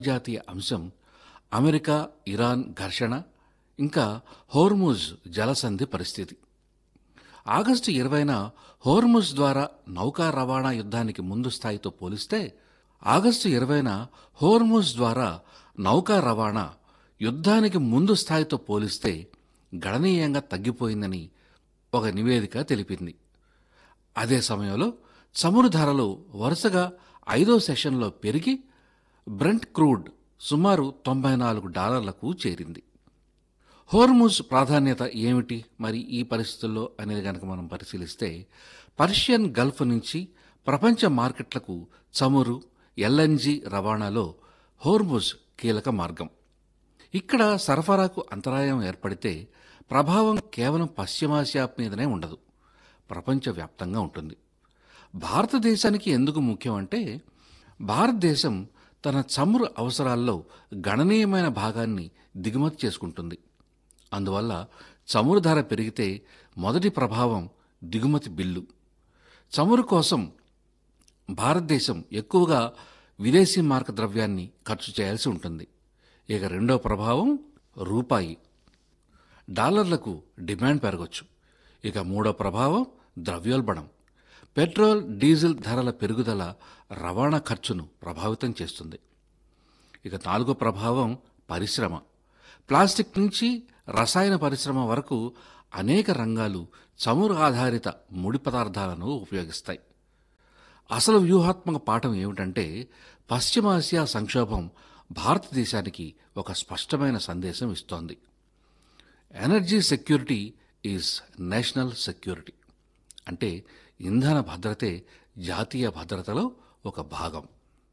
జాతీయ అంశం America Iran ఘర్షణ ఇంకా హోర్ముజ్ జలసంధి పరిస్థితి ఆగస్టు ఇరవైన హోర్ముజ్ ద్వారా నౌకా రవాణా యుద్ధానికి ముందు స్థాయితో పోలిస్తే ఆగస్టు ఇరవైన హోర్ముజ్ ద్వారా నౌకా రవాణా యుద్ధానికి ముందు స్థాయితో పోలిస్తే గణనీయంగా తగ్గిపోయిందని ఒక నివేదిక తెలిపింది అదే సమయంలో చమురు ధరలు వరుసగా ఐదో సెషన్లో పెరిగి బ్రెంట్ క్రూడ్ సుమారు తొంభై నాలుగు డాలర్లకు చేరింది హోర్ముజ్ ప్రాధాన్యత ఏమిటి మరి ఈ పరిస్థితుల్లో అనేది గనక మనం పరిశీలిస్తే పర్షియన్ గల్ఫ్ నుంచి ప్రపంచ మార్కెట్లకు చమురు ఎల్ఎన్జి రవాణాలో హోర్ముజ్ కీలక మార్గం ఇక్కడ సరఫరాకు అంతరాయం ఏర్పడితే ప్రభావం కేవలం పశ్చిమాసియా మీదనే ఉండదు ప్రపంచవ్యాప్తంగా ఉంటుంది భారతదేశానికి ఎందుకు ముఖ్యం అంటే భారతదేశం తన చమురు అవసరాల్లో గణనీయమైన భాగాన్ని దిగుమతి చేసుకుంటుంది అందువల్ల చమురు ధర పెరిగితే మొదటి ప్రభావం దిగుమతి బిల్లు చమురు కోసం భారతదేశం ఎక్కువగా విదేశీ మార్క ద్రవ్యాన్ని ఖర్చు చేయాల్సి ఉంటుంది ఇక రెండో ప్రభావం రూపాయి డాలర్లకు డిమాండ్ పెరగొచ్చు ఇక మూడో ప్రభావం ద్రవ్యోల్బణం పెట్రోల్ డీజిల్ ధరల పెరుగుదల రవాణా ఖర్చును ప్రభావితం చేస్తుంది ఇక నాలుగో ప్రభావం పరిశ్రమ ప్లాస్టిక్ నుంచి రసాయన పరిశ్రమ వరకు అనేక రంగాలు చమురు ఆధారిత ముడి పదార్థాలను ఉపయోగిస్తాయి అసలు వ్యూహాత్మక పాఠం ఏమిటంటే పశ్చిమాసియా సంక్షోభం భారతదేశానికి ఒక స్పష్టమైన సందేశం ఇస్తోంది energy security is national security అంటే ఇంధన భద్రతే జాతీయ భద్రతలో ఒక భాగం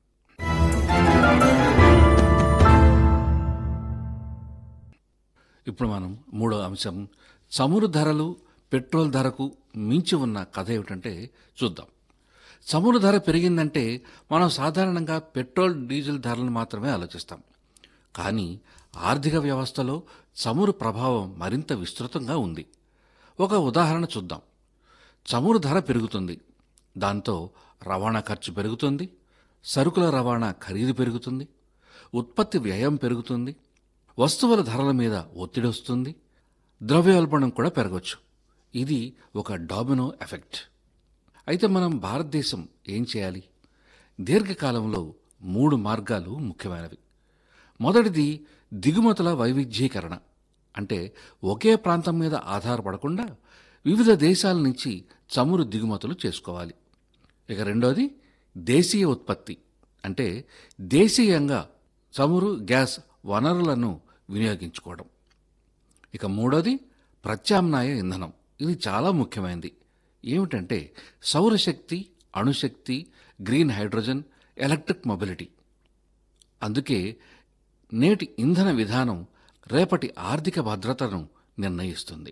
ఇప్పుడు మనం మూడో అంశం చమురు ధరలు పెట్రోల్ ధరకు మించి ఉన్న కథ ఏమిటంటే చూద్దాం చమురు ధర పెరిగిందంటే మనం సాధారణంగా పెట్రోల్ డీజిల్ ధరలను మాత్రమే ఆలోచిస్తాం కానీ ఆర్థిక వ్యవస్థలో చమురు ప్రభావం మరింత విస్తృతంగా ఉంది ఒక ఉదాహరణ చూద్దాం చమురు ధర పెరుగుతుంది దాంతో రవాణా ఖర్చు పెరుగుతుంది సరుకుల రవాణా ఖరీదు పెరుగుతుంది ఉత్పత్తి వ్యయం పెరుగుతుంది వస్తువుల ధరల మీద ఒత్తిడి వస్తుంది ద్రవ్యోల్బణం కూడా పెరగవచ్చు ఇది ఒక డామినో ఎఫెక్ట్ అయితే మనం భారతదేశం ఏం చేయాలి దీర్ఘకాలంలో మూడు మార్గాలు ముఖ్యమైనవి మొదటిది దిగుమతుల వైవిధ్యీకరణ అంటే ఒకే ప్రాంతం మీద ఆధారపడకుండా వివిధ దేశాల నుంచి చమురు దిగుమతులు చేసుకోవాలి ఇక రెండోది దేశీయ ఉత్పత్తి అంటే దేశీయంగా చమురు గ్యాస్ వనరులను వినియోగించుకోవడం ఇక మూడోది ప్రత్యామ్నాయ ఇంధనం ఇది చాలా ముఖ్యమైనది ఏమిటంటే సౌరశక్తి అణుశక్తి గ్రీన్ హైడ్రోజన్ ఎలక్ట్రిక్ మొబిలిటీ అందుకే నేటి ఇంధన విధానం రేపటి ఆర్థిక భద్రతను నిర్ణయిస్తుంది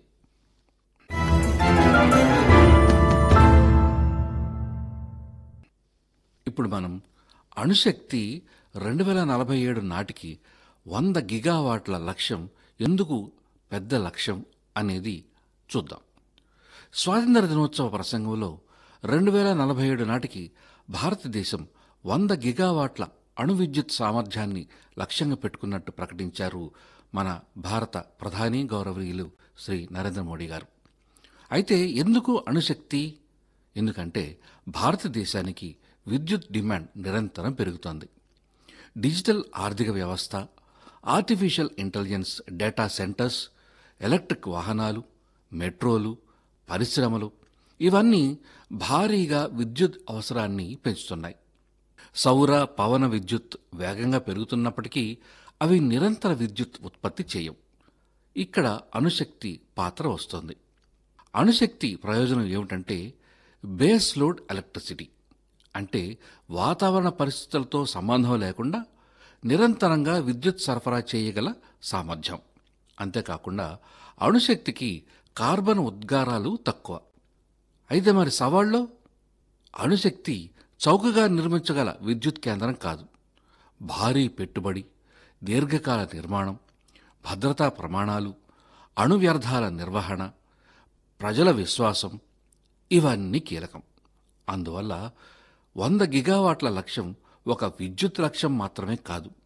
ఇప్పుడు మనం అణుశక్తి రెండు వేల నలభై ఏడు నాటికి వంద గిగావాట్ల లక్ష్యం ఎందుకు పెద్ద లక్ష్యం అనేది చూద్దాం స్వాతంత్ర దినోత్సవ ప్రసంగంలో రెండు వేల నలభై ఏడు నాటికి భారతదేశం వంద గిగావాట్ల అణు విద్యుత్ సామర్థ్యాన్ని లక్ష్యంగా పెట్టుకున్నట్టు ప్రకటించారు మన భారత ప్రధాని గౌరవనీయులు శ్రీ నరేంద్ర మోడీ గారు అయితే ఎందుకు అణుశక్తి ఎందుకంటే భారతదేశానికి విద్యుత్ డిమాండ్ నిరంతరం పెరుగుతోంది డిజిటల్ ఆర్థిక వ్యవస్థ artificial intelligence data centres electric వాహనాలు మెట్రోలు పరిశ్రమలు ఇవన్నీ భారీగా విద్యుత్ అవసరాన్ని పెంచుతున్నాయి సౌర పవన విద్యుత్ వేగంగా పెరుగుతున్నప్పటికీ అవి నిరంతర విద్యుత్ ఉత్పత్తి చేయవు ఇక్కడ అణుశక్తి పాత్ర వస్తుంది అణుశక్తి ప్రయోజనం ఏమిటంటే బేస్ లోడ్ ఎలక్ట్రిసిటీ అంటే వాతావరణ పరిస్థితులతో సంబంధం లేకుండా నిరంతరంగా విద్యుత్ సరఫరా చేయగల సామర్థ్యం అంతేకాకుండా అణుశక్తికి కార్బన్ ఉద్గారాలు తక్కువ అయితే మరి సవాళ్ళలో అణుశక్తి చౌకగా నిర్మించగల విద్యుత్ కేంద్రం కాదు భారీ పెట్టుబడి దీర్ఘకాల నిర్మాణం భద్రతా ప్రమాణాలు అణు వ్యర్థాల నిర్వహణ ప్రజల విశ్వాసం ఇవన్నీ కీలకం అందువల్ల వంద గిగావాట్ల లక్ష్యం ఒక విద్యుత్ లక్ష్యం మాత్రమే కాదు